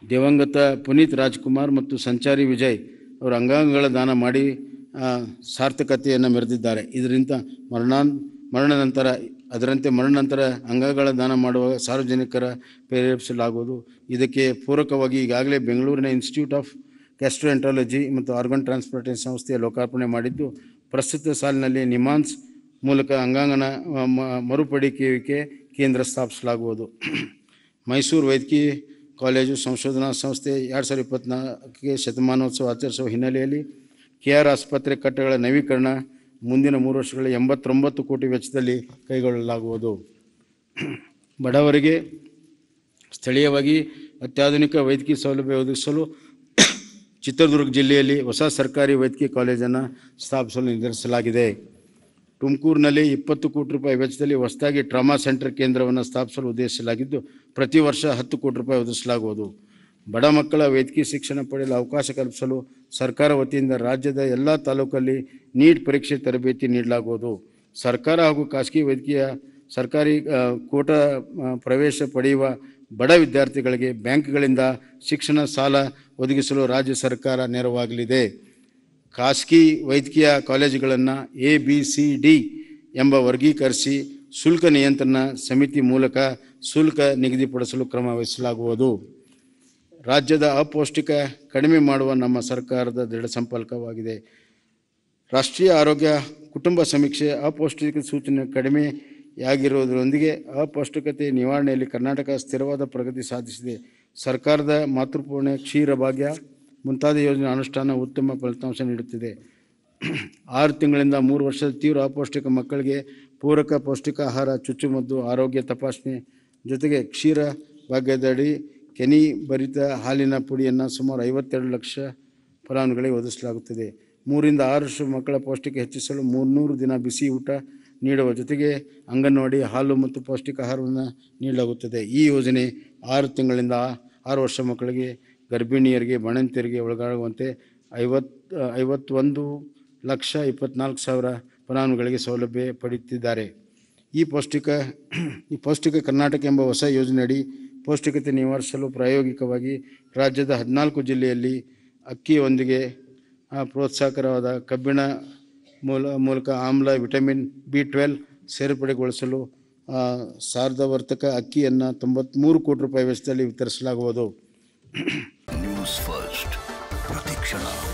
ದಿವಂಗತ ಪುನೀತ್ ರಾಜ್ಕುಮಾರ್ ಮತ್ತು ಸಂಚಾರಿ ವಿಜಯ್ ಅವರು ಅಂಗಾಂಗಗಳ ದಾನ ಮಾಡಿ ಆ, ಸಾರ್ಥಕತೆಯನ್ನು ಮೆರೆದಿದ್ದಾರೆ ಇದರಿಂದ ಮರಣಾನ್ ಮರಣ ನಂತರ ಅದರಂತೆ ಮರಣ ನಂತರ ಅಂಗಗಳ ದಾನ ಮಾಡುವ ಸಾರ್ವಜನಿಕರ ಪ್ರೇರೇಪಿಸಲಾಗುವುದು ಇದಕ್ಕೆ ಪೂರಕವಾಗಿ ಈಗಾಗಲೇ ಬೆಂಗಳೂರಿನ ಇನ್ಸ್ಟಿಟ್ಯೂಟ್ ಆಫ್ ಗ್ಯಾಸ್ಟ್ರೋಎಂಟ್ರಾಲಜಿ ಮತ್ತು ಆರ್ಗನ್ ಟ್ರಾನ್ಸ್ಪ್ಲಾಂಟೇಷನ್ ಸಂಸ್ಥೆಯ ಲೋಕಾರ್ಪಣೆ ಮಾಡಿದ್ದು ಪ್ರಸ್ತುತ ಸಾಲಿನಲ್ಲಿ ನಿಮಾನ್ಸ್ ಮೂಲಕ ಅಂಗಾಂಗನ ಆ, ಮ- ಮರುಪಡಿಸುವಿಕೆ ಕೇಂದ್ರ ಸ್ಥಾಪಿಸಲಾಗುವುದು ಮೈಸೂರು ವೈದ್ಯಕೀಯ ಕಾಲೇಜು ಸಂಶೋಧನಾ ಸಂಸ್ಥೆ ಎರಡು ಸಾವಿರದ ಇಪ್ಪತ್ತ್ನಾಲ್ಕಕ್ಕೆ ಶತಮಾನೋತ್ಸವ ಆಚರಿಸುವ ಹಿನ್ನೆಲೆಯಲ್ಲಿ ಕೆ ಆರ್ ಆಸ್ಪತ್ರೆ ಕಟ್ಟಡಗಳ ನವೀಕರಣ ಮುಂದಿನ ಮೂರು ವರ್ಷಗಳ ಎಂಬತ್ತೊಂಬತ್ತು ಕೋಟಿ ವೆಚ್ಚದಲ್ಲಿ ಕೈಗೊಳ್ಳಲಾಗುವುದು ಬಡವರಿಗೆ ಸ್ಥಳೀಯವಾಗಿ ಅತ್ಯಾಧುನಿಕ ವೈದ್ಯಕೀಯ ಸೌಲಭ್ಯ ಒದಗಿಸಲು ಚಿತ್ರದುರ್ಗ ಜಿಲ್ಲೆಯಲ್ಲಿ ಹೊಸ ಸರ್ಕಾರಿ ವೈದ್ಯಕೀಯ ಕಾಲೇಜನ್ನು ಸ್ಥಾಪಿಸಲು ನಿರ್ಧರಿಸಲಾಗಿದೆ ತುಮಕೂರಿನಲ್ಲಿ ಇಪ್ಪತ್ತು ಕೋಟಿ ರೂಪಾಯಿ ವೆಚ್ಚದಲ್ಲಿ ಹೊಸದಾಗಿ ಟ್ರಾಮಾ ಸೆಂಟರ್ ಕೇಂದ್ರವನ್ನು ಸ್ಥಾಪಿಸಲು ಉದ್ದೇಶಿಸಲಾಗಿದ್ದು ಪ್ರತಿ ವರ್ಷ ಹತ್ತು ಕೋಟಿ ರೂಪಾಯಿ ಒದಗಿಸಲಾಗುವುದು ಬಡ ಮಕ್ಕಳ ವೈದ್ಯಕೀಯ ಶಿಕ್ಷಣ ಪಡೆಯಲು ಅವಕಾಶ ಕಲ್ಪಿಸಲು ಸರ್ಕಾರ ವತಿಯಿಂದ ರಾಜ್ಯದ ಎಲ್ಲ ತಾಲೂಕಲ್ಲಿ ನೀಟ್ ಪರೀಕ್ಷೆ ತರಬೇತಿ ನೀಡಲಾಗುವುದು ಸರ್ಕಾರ ಹಾಗೂ ಖಾಸಗಿ ವೈದ್ಯಕೀಯ ಸರ್ಕಾರಿ ಆ, ಕೋಟಾ ಆ, ಪ್ರವೇಶ ಪಡೆಯುವ ಬಡ ವಿದ್ಯಾರ್ಥಿಗಳಿಗೆ ಬ್ಯಾಂಕ್ಗಳಿಂದ ಶಿಕ್ಷಣ ಸಾಲ ಒದಗಿಸಲು ರಾಜ್ಯ ಸರ್ಕಾರ ನೆರವಾಗಲಿದೆ ಖಾಸಗಿ ವೈದ್ಯಕೀಯ ಕಾಲೇಜುಗಳನ್ನು ಎ ಬಿ ಸಿ ಡಿ ಎಂಬ ವರ್ಗೀಕರಿಸಿ ಶುಲ್ಕ ನಿಯಂತ್ರಣ ಸಮಿತಿ ಮೂಲಕ ಶುಲ್ಕ ನಿಗದಿಪಡಿಸಲು ಕ್ರಮ ವಹಿಸಲಾಗುವುದು ರಾಜ್ಯದ ಅಪೌಷ್ಟಿಕ ಕಡಿಮೆ ಮಾಡುವ ನಮ್ಮ ಸರ್ಕಾರದ ದೃಢ ಸಂಪರ್ಕವಾಗಿದೆ ರಾಷ್ಟ್ರೀಯ ಆರೋಗ್ಯ ಕುಟುಂಬ ಸಮೀಕ್ಷೆ ಅಪೌಷ್ಟಿಕ ಸೂಚನೆ ಕಡಿಮೆಯಾಗಿರುವುದರೊಂದಿಗೆ ಅಪೌಷ್ಟಿಕತೆ ನಿವಾರಣೆಯಲ್ಲಿ ಕರ್ನಾಟಕ ಸ್ಥಿರವಾದ ಪ್ರಗತಿ ಸಾಧಿಸಿದೆ ಸರ್ಕಾರದ ಮಾತೃಪೂರ್ಣ ಕ್ಷೀರ ಭಾಗ್ಯ ಮುಂತಾದ ಯೋಜನೆ ಅನುಷ್ಠಾನ ಉತ್ತಮ ಫಲಿತಾಂಶ ನೀಡುತ್ತಿದೆ ಆರು ತಿಂಗಳಿಂದ ಮೂರು ವರ್ಷದ ತೀವ್ರ ಅಪೌಷ್ಟಿಕ ಮಕ್ಕಳಿಗೆ ಪೂರಕ ಪೌಷ್ಟಿಕ ಆಹಾರ ಚುಚ್ಚುಮದ್ದು ಆರೋಗ್ಯ ತಪಾಸಣೆ ಜೊತೆಗೆ ಕ್ಷೀರ ಭಾಗ್ಯದಡಿ ಕೆನಿ ಭರಿತ ಹಾಲಿನ ಪುಡಿಯನ್ನು ಸುಮಾರು ಐವತ್ತೆರಡು ಲಕ್ಷ ಫಲಾನುಭವಿಗಳಿಗೆ ಒದಗಿಸಲಾಗುತ್ತದೆ ಮೂರಿಂದ ಆರು ವರ್ಷ ಮಕ್ಕಳ ಪೌಷ್ಟಿಕ ಹೆಚ್ಚಿಸಲು ಮೂರ್ನೂರು ದಿನ ಬಿಸಿ ಊಟ ನೀಡುವ ಜೊತೆಗೆ ಅಂಗನವಾಡಿ ಹಾಲು ಮತ್ತು ಪೌಷ್ಟಿಕ ಆಹಾರವನ್ನು ನೀಡಲಾಗುತ್ತದೆ ಈ ಯೋಜನೆ ಆರು ತಿಂಗಳಿಂದ ಆರು ವರ್ಷ ಮಕ್ಕಳಿಗೆ ಗರ್ಭಿಣಿಯರಿಗೆ ಬಾಣಂತಿಯರಿಗೆ ಒಳಗಾಗುವಂತೆ ಐವತ್ತು ಐವತ್ತೊಂದು ಲಕ್ಷ ಇಪ್ಪತ್ನಾಲ್ಕು ಸಾವಿರ ಫಲಾನುಭವಿಗಳಿಗೆ ಸೌಲಭ್ಯ ಪಡೆಯುತ್ತಿದ್ದಾರೆ ಈ ಪೌಷ್ಟಿಕ ಈ ಪೌಷ್ಟಿಕ ಕರ್ನಾಟಕ ಎಂಬ ಹೊಸ ಯೋಜನೆಯಡಿ ಪೌಷ್ಟಿಕತೆ ನಿವಾರಿಸಲು ಪ್ರಾಯೋಗಿಕವಾಗಿ ರಾಜ್ಯದ ಹದಿನಾಲ್ಕು ಜಿಲ್ಲೆಯಲ್ಲಿ ಅಕ್ಕಿಯೊಂದಿಗೆ ಆ, ಪ್ರೋತ್ಸಾಹಕರವಾದ ಕಬ್ಬಿಣ ಮೂಲ ಮೂಲಕ ಆಮ್ಲ ವಿಟಮಿನ್ ಬಿ ಟ್ವೆಲ್ ಸೇರ್ಪಡೆಗೊಳಿಸಲು ಆ, ಸಾರ್ಧವರ್ತಕ ಅಕ್ಕಿಯನ್ನು ತೊಂಬತ್ತ್ಮೂರು ಕೋಟಿ ರೂಪಾಯಿ ವೆಚ್ಚದಲ್ಲಿ ವಿತರಿಸಲಾಗುವುದು ನ್ಯೂಸ್ ಫಸ್ಟ್ ಪ್ರತಿಕ್ಷಣ